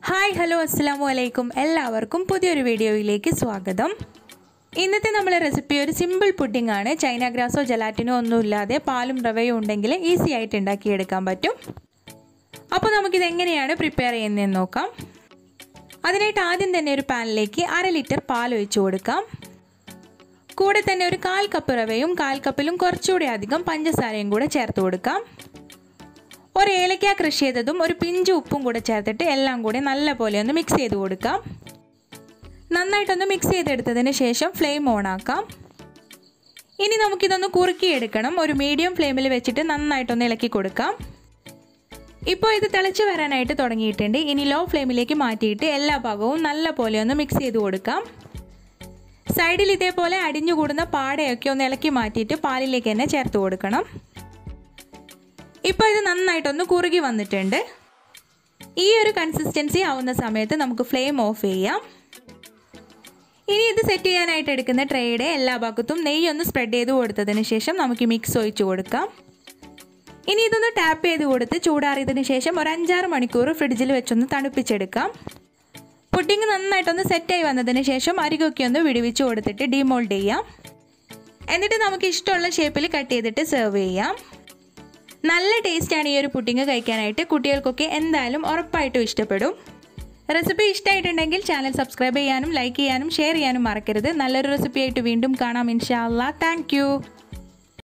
hi hello അസ്സാമു അലൈക്കും എല്ലാവർക്കും പുതിയൊരു വീഡിയോയിലേക്ക് സ്വാഗതം ഇന്നത്തെ നമ്മളെ റെസിപ്പി ഒരു സിമ്പിൾ പുഡിംഗ് ആണ് ചൈന ഗ്രാസോ ജലാറ്റിനോ ഒന്നുമില്ലാതെ പാലും റവയും ഉണ്ടെങ്കിൽ ഈസി ആയിട്ട് ഉണ്ടാക്കിയെടുക്കാൻ പറ്റും അപ്പോൾ നമുക്കിത് എങ്ങനെയാണ് പ്രിപ്പയർ ചെയ്യുന്നതെന്ന് നോക്കാം അതിനായിട്ട് ആദ്യം തന്നെ ഒരു പാനിലേക്ക് അര ലിറ്റർ പാൽ ഒഴിച്ചു കൊടുക്കാം കൂടെ തന്നെ ഒരു കാൽ കപ്പ് റവയും കാൽ കപ്പിലും കുറച്ചുകൂടി അധികം പഞ്ചസാരയും കൂടെ ചേർത്ത് കൊടുക്കാം ഒരു ഏലക്ക കൃഷി ചെയ്തതും ഒരു പിഞ്ച് ഉപ്പും കൂടെ ചേർത്തിട്ട് എല്ലാം കൂടി നല്ല പോലെ ഒന്ന് മിക്സ് ചെയ്ത് കൊടുക്കാം നന്നായിട്ടൊന്ന് മിക്സ് ചെയ്തെടുത്തതിന് ശേഷം ഫ്ലെയിം ഓൺ ആക്കാം ഇനി നമുക്കിതൊന്ന് കുറുക്കിയെടുക്കണം ഒരു മീഡിയം ഫ്ലെയിമിൽ വെച്ചിട്ട് നന്നായിട്ടൊന്ന് ഇളക്കി കൊടുക്കാം ഇപ്പോൾ ഇത് തിളച്ച് വരാനായിട്ട് തുടങ്ങിയിട്ടുണ്ട് ഇനി ലോ ഫ്ലെയിമിലേക്ക് മാറ്റിയിട്ട് എല്ലാ ഭാഗവും നല്ല പോലെ ഒന്ന് മിക്സ് ചെയ്ത് കൊടുക്കാം സൈഡിൽ ഇതേപോലെ അടിഞ്ഞുകൂടുന്ന പാടയൊക്കെ ഒന്ന് ഇളക്കി മാറ്റിയിട്ട് പാലിലേക്ക് തന്നെ ചേർത്ത് കൊടുക്കണം ഇപ്പോൾ ഇത് നന്നായിട്ടൊന്ന് കുറുകി വന്നിട്ടുണ്ട് ഈ ഒരു കൺസിസ്റ്റൻസി ആവുന്ന സമയത്ത് നമുക്ക് ഫ്ലെയിം ഓഫ് ചെയ്യാം ഇനി ഇത് സെറ്റ് ചെയ്യാനായിട്ട് എടുക്കുന്ന ട്രേയുടെ എല്ലാ ഭാഗത്തും നെയ്യ് ഒന്ന് സ്പ്രെഡ് ചെയ്ത് കൊടുത്തതിന് ശേഷം നമുക്ക് മിക്സ് ഒഴിച്ച് കൊടുക്കാം ഇനി ഇതൊന്ന് ടാപ്പ് ചെയ്ത് കൊടുത്ത് ചൂടാറിയതിന് ശേഷം ഒരു അഞ്ചാറ് മണിക്കൂർ ഫ്രിഡ്ജിൽ വെച്ചൊന്ന് തണുപ്പിച്ചെടുക്കാം പുഡിംഗ് നന്നായിട്ടൊന്ന് സെറ്റായി വന്നതിന് ശേഷം അരികൊക്കെ ഒന്ന് വിടുവിച്ച് കൊടുത്തിട്ട് ഡിമോൾഡ് ചെയ്യാം എന്നിട്ട് നമുക്ക് ഇഷ്ടമുള്ള ഷേപ്പിൽ കട്ട് ചെയ്തിട്ട് സെർവ് ചെയ്യാം നല്ല ടേസ്റ്റാണ് ഈ ഒരു പുഡിംഗ് കഴിക്കാനായിട്ട് കുട്ടികൾക്കൊക്കെ എന്തായാലും ഉറപ്പായിട്ടും ഇഷ്ടപ്പെടും റെസിപ്പി ഇഷ്ടമായിട്ടുണ്ടെങ്കിൽ ചാനൽ സബ്സ്ക്രൈബ് ചെയ്യാനും ലൈക്ക് ചെയ്യാനും ഷെയർ ചെയ്യാനും മറക്കരുത് നല്ലൊരു റെസിപ്പി ആയിട്ട് വീണ്ടും കാണാം ഇൻഷാ അല്ലാ താങ്ക്